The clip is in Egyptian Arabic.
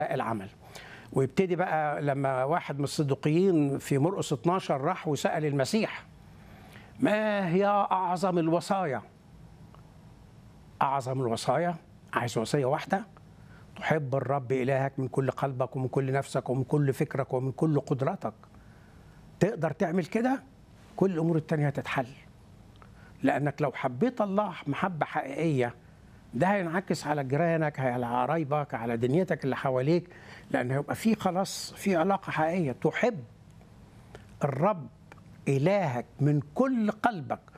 العمل ويبتدي بقى لما واحد من الصديقيين في مرقس 12 راح وسأل المسيح ما هي أعظم الوصايا أعظم الوصايا عايز وصية واحدة تحب الرب إلهك من كل قلبك ومن كل نفسك ومن كل فكرك ومن كل قدرتك تقدر تعمل كده كل الأمور التانية هتتحل لأنك لو حبيت الله محبة حقيقية ده هينعكس على جيرانك على قرايبك على دنيتك اللي حواليك لأن هيبقى في خلاص في علاقة حقيقية تحب الرب إلهك من كل قلبك